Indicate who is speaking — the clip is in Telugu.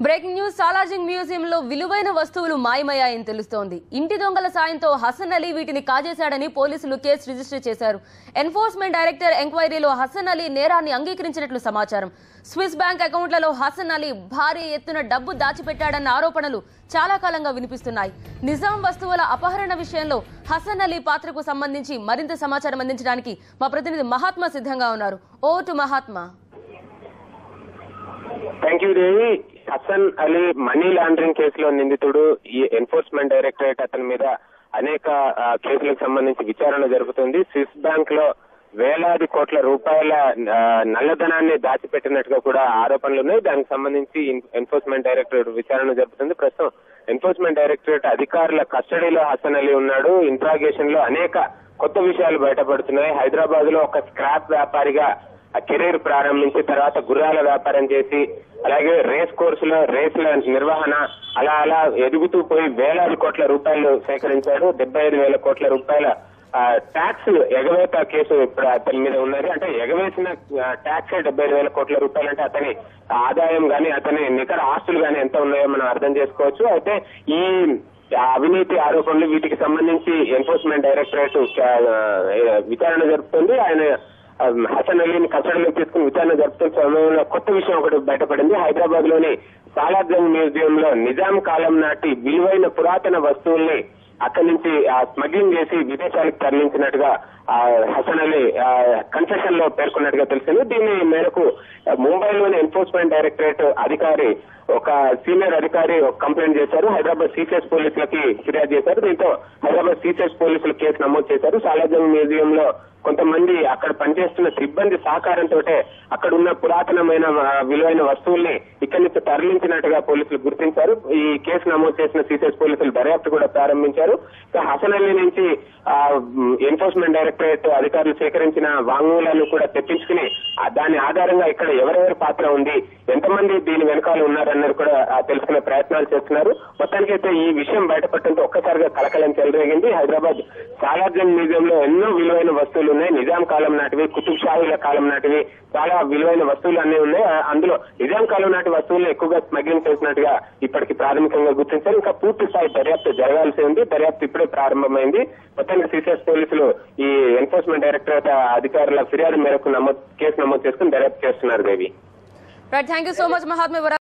Speaker 1: బ్రేకింగ్ న్యూస్ సాలార్జింగ్ మ్యూజియంలో విలువైన వస్తువులు మాయమయ్యాయని తెలుస్తోంది ఇంటి దొంగల సాయంతో హసన్ అలీ వీటిని కాజేశాడని పోలీసులు కేసు రిజిస్టర్ చేశారు ఎన్ఫోర్స్మెంట్ డైరెక్టర్ ఎంక్వైరీలో హసన్ అలీ నేరాన్ని అంగీకరించినట్లు సమాచారం స్విస్ బ్యాంక్ అకౌంట్లలో హసన్ అలీ భారీ ఎత్తున డబ్బు దాచిపెట్టాడన్న ఆరోపణలు చాలా కాలంగా వినిపిస్తున్నాయి నిజాం వస్తువుల అపహరణ విషయంలో హసన్ అలీ పాత్రకు సంబంధించి మరింత సమాచారం అందించడానికి మా ప్రతినిధి మహాత్మా సిద్ధంగా ఉన్నారు over to Mahatma
Speaker 2: thank you Devi Hasan Ali money laundering కేసులో నిందితుడు ఈ ఎన్ఫోర్స్మెంట్ డైరెక్టరేట్ అతని మీద అనేక ఆ, కేసులకు సంబంధించి విచారణ జరుగుతుంది స్విస్ బ్యాంక్ లో వేలాది కోట్ల రూపాయల ఆ, నల్లధనాన్ని దాచిపెట్టినట్టుగా కూడా ఆరోపణలు ఉన్నాయి దానికి సంబంధించి ఎన్- ఎన్ఫోర్స్మెంట్ డైరెక్టరేట్ విచారణ జరుపుతుంది ప్రస్తుతం ఎన్ఫోర్స్మెంట్ డైరెక్టరేట్ అధికారుల కస్టడీలో హసన్ అలీ ఉన్నాడు ఇంట్రాగేషన్ లో అనేక కొత్త విషయాలు బయటపడుతున్నాయి హైదరాబాద్ లో ఒక స్క్రాప్ వ్యాపారిగా ఆ కెరీర్ ప్రారంభించి తర్వాత గుర్రాల వ్యాపారం చేసి అలాగే రేస్ కోర్సులో రేసుల నిర్వహణ అలా అలా ఎదుగుతూ పోయి వేలాది కోట్ల రూపాయలు సేకరించాడు డెబ్బై ఐదు వేల కోట్ల రూపాయల ట్యాక్స్ ఎగవేత కేసు ఇప్పుడు అతని మీద ఉన్నది అంటే ఎగవేసిన ట్యాక్స్ డెబ్బై ఐదు వేల కోట్ల రూపాయలు అంటే అతని ఆదాయం గాని అతని నికర ఆస్తులు గాని ఎంత ఉన్నాయో మనం అర్థం చేసుకోవచ్చు అయితే ఈ అవినీతి ఆరోపణలు వీటికి సంబంధించి ఎన్ఫోర్స్మెంట్ డైరెక్టరేట్ ఆ, విచారణ జరుపుతుంది ఆయన ఆ, హసన్ అలీని కస్టడీలో తీసుకుని విచారణ జరుపుతున్న సమయంలో కొత్త విషయం ఒకటి బయటపడింది హైదరాబాద్ లోని సాలార్జంగ్ మ్యూజియం లో నిజాం కాలం నాటి విలువైన పురాతన వస్తువుల్ని అక్కడి నుంచి ఆ, స్మగ్లింగ్ చేసి విదేశాలకు తరలించినట్టుగా ఆ, హసన్ అలీ కన్సెషన్ లో పేర్కొన్నట్టుగా తెలిసింది దీని మేరకు ఆ, ముంబైలోని ఎన్ఫోర్స్మెంట్ డైరెక్టరేట్ అధికారి ఒక సీనియర్ అధికారి ఒక కంప్లైంట్ చేశారు హైదరాబాద్ సీసీఎస్ పోలీసులకి ఫిర్యాదు చేశారు దీంతో హైదరాబాద్ సీసీఎస్ పోలీసులు కేసు నమోదు చేశారు సాలార్జంగ్ మ్యూజియం లో కొంతమంది అక్కడ పనిచేస్తున్న సిబ్బంది సహకారంతో అక్కడ ఉన్న పురాతనమైన ఆ, విలువైన వస్తువుల్ని ఇక్కడి నుంచి తరలించినట్టుగా పోలీసులు గుర్తించారు ఈ కేసు నమోదు చేసిన సీసీఎస్ పోలీసులు దర్యాప్తు కూడా ప్రారంభించారు ఇక హసన్ అలీ నుంచి ఆ, మ్, ఎన్ఫోర్స్మెంట్ డైరెక్టరేట్ అధికారులు సేకరించిన వాంగ్మూలాలు కూడా తెప్పించుకుని ఆ, దాని ఆధారంగా ఇక్కడ ఎవరెవరి పాత్ర ఉంది ఎంతమంది దీని వెనకాల ఉన్నారన్నది కూడా ఆ, తెలుసుకునే ప్రయత్నాలు చేస్తున్నారు మొత్తానికైతే ఈ విషయం బయటపడటంతో ఒక్కసారిగా కలకలం చెలరేగింది హైదరాబాద్ సాలార్జంగ్ మ్యూజియం లో ఎన్నో విలువైన వస్తువులు ఉన్నాయి నిజాం కాలం నాటివి కుతుబ్ షాహీల కాలం నాటివి చాలా విలువైన వస్తువులు అన్ని ఉన్నాయి ఆ, అందులో నిజాం కాలం నాటి వస్తువులను ఎక్కువగా స్మగ్లింగ్ చేసినట్టుగా ఇప్పటికి ప్రాథమికంగా గుర్తించారు ఇంకా పూర్తి స్థాయి దర్యాప్తు జరగాల్సి ఉంది దర్యాప్తు ఇప్పుడే ప్రారంభమైంది మొత్తానికి సిసిఎస్ పోలీసులు ఈ ఎన్ఫోర్స్మెంట్ డైరెక్టరేట్ అధికారుల ఫిర్యాదు మేరకు నమోదు కేసు నమోదు చేసుకుని దర్యాప్తు చేస్తున్నారు Devi
Speaker 1: right thank you so much Mahatma